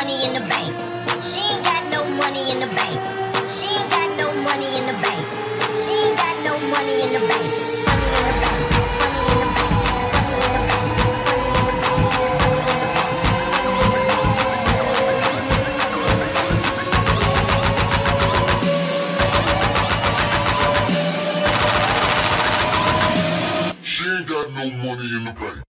money in the bank. She ain't got no money in the bank. She ain't got no money in the bank. She ain't got no money in the bank. Money in the bank. Money in the bank. Money in the bank. She ain't got no money in the bank.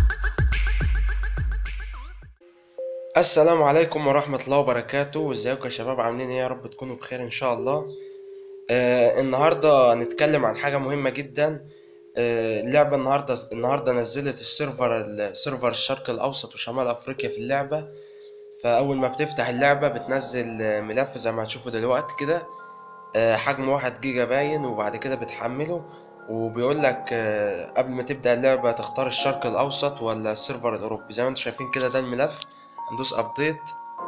السلام عليكم ورحمة الله وبركاته ازيكم يا شباب عاملين ايه يا رب تكونوا بخير ان شاء الله آه النهاردة هنتكلم عن حاجة مهمة جدا آه اللعبة النهاردة النهاردة نزلت السيرفر السيرفر الشرق الاوسط وشمال افريقيا في اللعبة فاول ما بتفتح اللعبة بتنزل آه، ملف زي ما هتشوفوا دلوقتي كده آه، حجمه واحد جيجا باين وبعد كده بتحمله وبيقول لك آه، قبل ما تبدأ اللعبة تختار الشرق الأوسط ولا السيرفر الأوروبي زي ما انتم شايفين كده ده الملف هندوس أبديت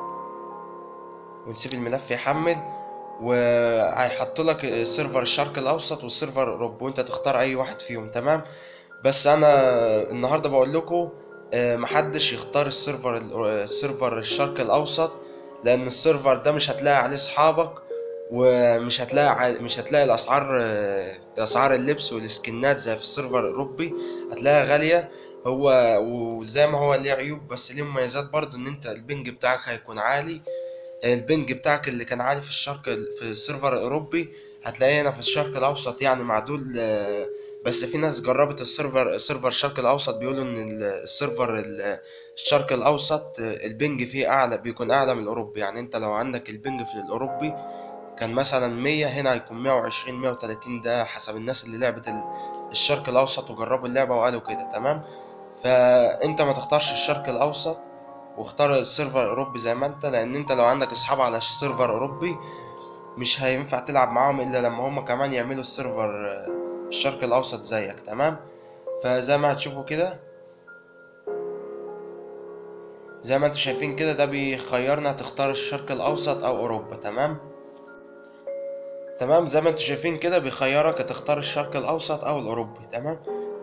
ونسيب الملف يحمل وهيحط لك السيرفر الشرق الأوسط والسيرفر الأوروبي وانت تختار أي واحد فيهم تمام بس أنا النهاردة بقول لكم آه، محدش يختار السيرفر ال- السيرفر الشرق الأوسط لأن السيرفر ده مش هتلاقي عليه صحابك ومش هتلاقي ع- مش هتلاقي الاسعار آه، اسعار اللبس والسكنات زي في السيرفر الاوروبي هتلاقيها غاليه هو وزي ما هو ليه عيوب بس ليه مميزات برضو ان انت البنج بتاعك هيكون عالي البنج بتاعك اللي كان عالي في الشرق في السيرفر الاوروبي هتلاقيه هنا في الشرق الاوسط يعني معدول آه، بس في ناس جربت السيرفر سيرفر الشرق الاوسط بيقولوا ان ال- السيرفر ال- الشرق الاوسط آه، البنج فيه اعلى بيكون اعلى من الاوروبي يعني انت لو عندك البنج في الاوروبي كان مثلا 100 هنا هيكون 120 130 ده حسب الناس اللي لعبت ال- الشرق الاوسط وجربوا اللعبه وقالوا كده تمام فانت ما تختارش الشرق الاوسط واختار السيرفر الاوروبي زي ما انت لان انت لو عندك اصحاب على السيرفر اوروبي مش هينفع تلعب معاهم الا لما هم كمان يعملوا السيرفر آه، الشرق الاوسط زيك تمام فزي ما هتشوفوا كده زي ما انتوا شايفين كده ده بيخيرنا تختار الشرق الاوسط او اوروبا تمام تمام زي ما انتوا شايفين كده بيخيرك تختار الشرق الاوسط او الاوروبي تمام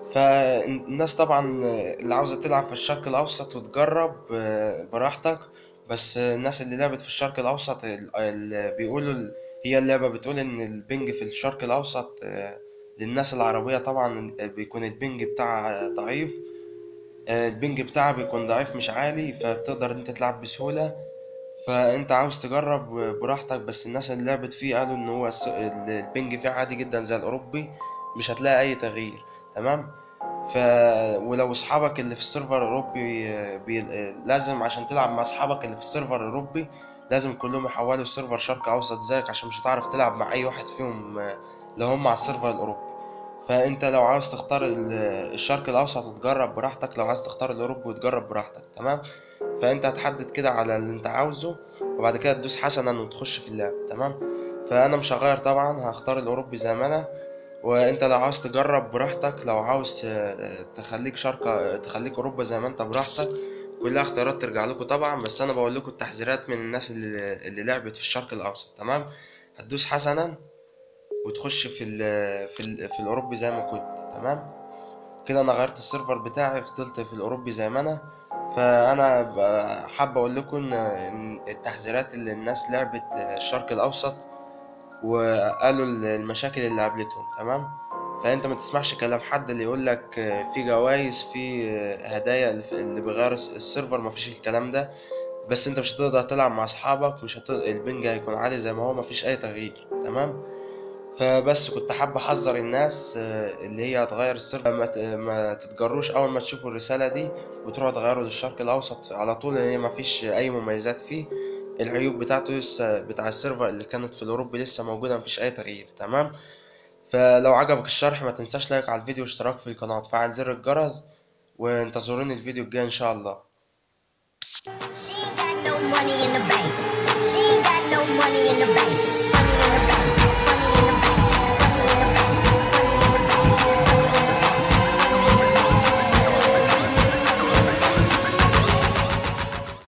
فالناس طبعا اللي عاوزه تلعب في الشرق الاوسط وتجرب آه، براحتك بس الناس اللي لعبت في الشرق الاوسط ال- ال- بيقولوا ال- هي اللعبه بتقول ان البنج في الشرق الاوسط آه، للناس العربيه طبعا بيكون البنج بتاعها ضعيف آه، البنج بتاعها بيكون ضعيف مش عالي فبتقدر انت تلعب بسهوله فانت عاوز تجرب براحتك بس الناس اللي لعبت فيه قالوا ان هو الس- ال- البنج فيه عادي جدا زي الاوروبي مش هتلاقي اي تغيير تمام ف ولو اصحابك اللي في السيرفر الاوروبي آه، بي... آه، لازم عشان تلعب مع اصحابك اللي في السيرفر الاوروبي لازم كلهم يحولوا السيرفر شرق اوسط زيك عشان مش هتعرف تلعب مع اي واحد فيهم آه، لو هم على السيرفر الاوروبي فانت لو عاوز تختار ال- الشرق الاوسط وتجرب براحتك لو عايز تختار الاوروبي وتجرب براحتك تمام فانت هتحدد كده على اللي انت عاوزه وبعد كده تدوس حسنا وتخش في اللعب تمام فانا مش هغير طبعا هختار الاوروبي زي ما انا وانت لو عاوز تجرب براحتك لو عاوز ت- تخليك شرق تخليك اوروبا زي ما انت براحتك كلها اختيارات ترجع لكم طبعا بس انا بقول لكم التحذيرات من الناس اللي, اللي لعبت في الشرق الاوسط تمام هتدوس حسنا وتخش في ال في ال في الاوروبي زي ما كنت تمام كده انا غيرت السيرفر بتاعي فضلت في الاوروبي زي ما انا فانا ب- حابب اقول لكم ان إن التحذيرات اللي الناس لعبت الشرق الاوسط وقالوا ال- المشاكل اللي قابلتهم تمام فانت ما تسمعش كلام حد اللي يقول لك في جوائز في هدايا اللي في- اللي بغير الس- السيرفر ما فيش الكلام ده بس انت مش هتقدر تلعب مع اصحابك مش هت... البنج هيكون عالي زي ما هو ما فيش اي تغيير تمام فبس كنت حابب احذر الناس آه، اللي هي هتغير السيرفر ما, ت... ما تتجروش اول ما تشوفوا الرسالة دي وتروحوا تغيروا للشرق الاوسط على طول لان هي ما فيش اي مميزات فيه العيوب بتاعته لسه بتاع السيرفر اللي كانت في الاوروبي لسه موجودة مفيش اي تغيير تمام فلو عجبك الشرح ما تنساش لايك على الفيديو واشتراك في القناة وتفعل زر الجرس وانتظروني الفيديو الجاي ان شاء الله She ain't got no money in the bank.